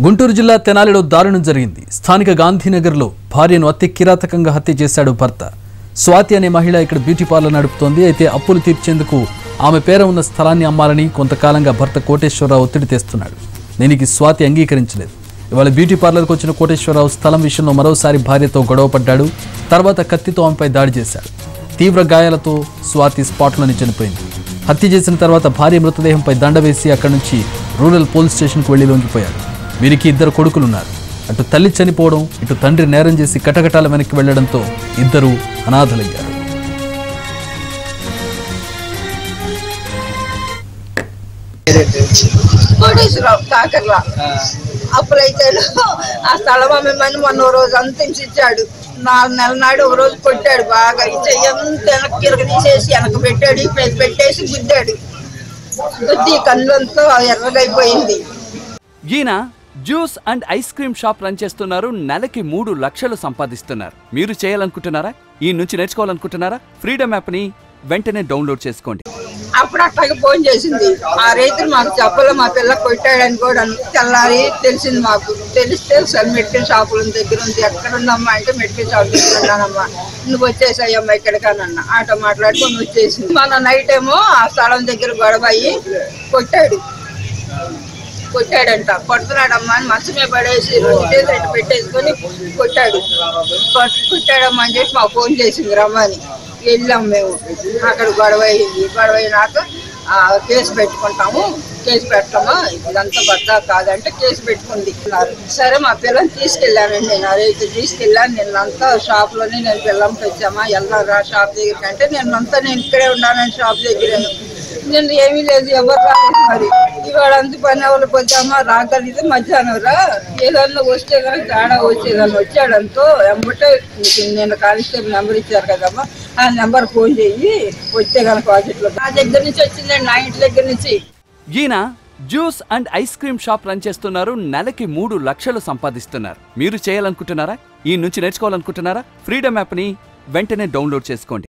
గుంటూరు జిల్లా తెనాలిలో దారుణం జరిగింది స్థానిక గాంధీనగర్లో భార్యను అతి కిరాతకంగా హత్య చేశాడు భర్త స్వాతి అనే మహిళ ఇక్కడ బ్యూటీ పార్లర్ నడుపుతోంది అయితే అప్పులు తీర్చేందుకు ఆమె పేర ఉన్న స్థలాన్ని అమ్మాలని కొంతకాలంగా భర్త కోటేశ్వరరావు ఒత్తిడి తెస్తున్నాడు దీనికి స్వాతి అంగీకరించలేదు ఇవాళ బ్యూటీ పార్లర్కి వచ్చిన కోటేశ్వరరావు స్థలం విషయంలో మరోసారి భార్యతో గొడవ పడ్డాడు తర్వాత కత్తితో ఆమెపై దాడి చేశాడు తీవ్ర గాయాలతో స్వాతి స్పాట్లోనే చనిపోయింది హత్య చేసిన తర్వాత భార్య మృతదేహంపై దండ వేసి అక్కడి నుంచి రూరల్ పోలీస్ స్టేషన్కు వెళ్లి లొంగిపోయాడు వీరికి ఇద్దరు కొడుకులున్నారు అటు తల్లి చనిపోవడం ఇటు తండ్రి నేరం చేసి కటకటాల వెనక్కి వెళ్లడంతో ఇద్దరు అనాథలయ్యారు కోటేశ్వరరావు కాకర్ల అప్పుడైతే ఆ స్థలం అమ్మేమని మొన్న ఓ రోజు అంత ఇచ్చాడు నాలుగు నెలల నాడు ఒక రోజు కొట్టాడు బాగా ఈ చెయ్యి అంతా వెనక్కి ఇరగ తీసేసి వెనక పెట్టాడు ఇప్పుడు ఇది పెట్టేసి గుద్దాడు గుద్ది కళ్ళంతా ఎర్రగైపోయింది ఈయన juice and ice cream shop run చేస్తున్నారు నెలకి మూడు లక్షలు సంపాదిస్తున్నారు మీరు చేయాలనుకుంటున్నారా ఈ నుంచి నేర్చుకోవాలనుకుంటున్నారా ఫ్రీడమ్ యాప్ని వెంటనే డౌన్లోడ్ చేసుకోండి అప్పుడు అట్లాగే ఫోన్ చేసింది ఆ రైతులు మాకు చెప్పలే మా పిల్ల కొట్టాడని కూడా తెల్లారి తెలిసింది మాకు తెలిస్తే సార్ మెడికల్ షాపుల దగ్గర ఉంది ఎక్కడ ఉందమ్మా అంటే మెడికల్ షాప్ దగ్గర ఉన్నానమ్మా నువ్వు వచ్చేసాయమ్మా ఇక్కడికానన్న ఆటో మాట్లాడుకొని వచ్చేసింది మన నైట్ ఏమో ఆ స్థలం దగ్గర గొడవ అయ్యి కొట్టాడు కొట్టాడంట కొడుతున్నాడమ్మా అని మంచమే పడేసి రెండు చేతులు ఇటు పెట్టేసుకొని కొట్టాడు కొట్- కొట్టాడమ్మా అని చెప్పి మాకు ఫోన్ చేసింది రమ్మని వెళ్ళాం మేము అక్కడ గొడవ అయింది గొడవ అయినాక ఆ, కేసు పెట్టుకుంటాము కేసు పెట్టామా ఇదంతా భర్త కాదంటే కేసు పెట్టుకుంది అన్నారు. సరే మా పిల్లని తీసుకెళ్ళానండి నేను అదైతే తీసుకెళ్ళాను నిన్నంతా షాప్లోనే నేను పిల్లం తెచ్చామా వెళ్ళరా షాప్ దగ్గరికి అంటే నిన్నంతా నేను ఇక్కడే ఉన్నానని షాప్ దగ్గర నేను ఏమీ లేదు ఎవరు రాలేదు మరి ఇవాళ అంత పని ఎవరు పోతామా రాగలిగితే మధ్యాహ్నం రా ఏదన్నా వస్తే కనుక తేడా వచ్చేదాన్ని వచ్చాడంతో ఎంబటే నీకు నేను కానిస్టేబుల్ నెంబర్ ఇచ్చారు కదమ్మా ఆ నెంబర్ ఫోన్ చెయ్యి వస్తే కనుక వాటిలో నా దగ్గర నుంచి వచ్చిందండి నా ఇంటి దగ్గర నుంచి ఈయన juice and ice cream shop run చేస్తున్నారు నెలకి మూడు లక్షలు సంపాదిస్తున్నారు మీరు చేయాలనుకుంటున్నారా ఈ నుంచి నేర్చుకోవాలనుకుంటున్నారా ఫ్రీడమ్ యాప్ని వెంటనే డౌన్లోడ్ చేసుకోండి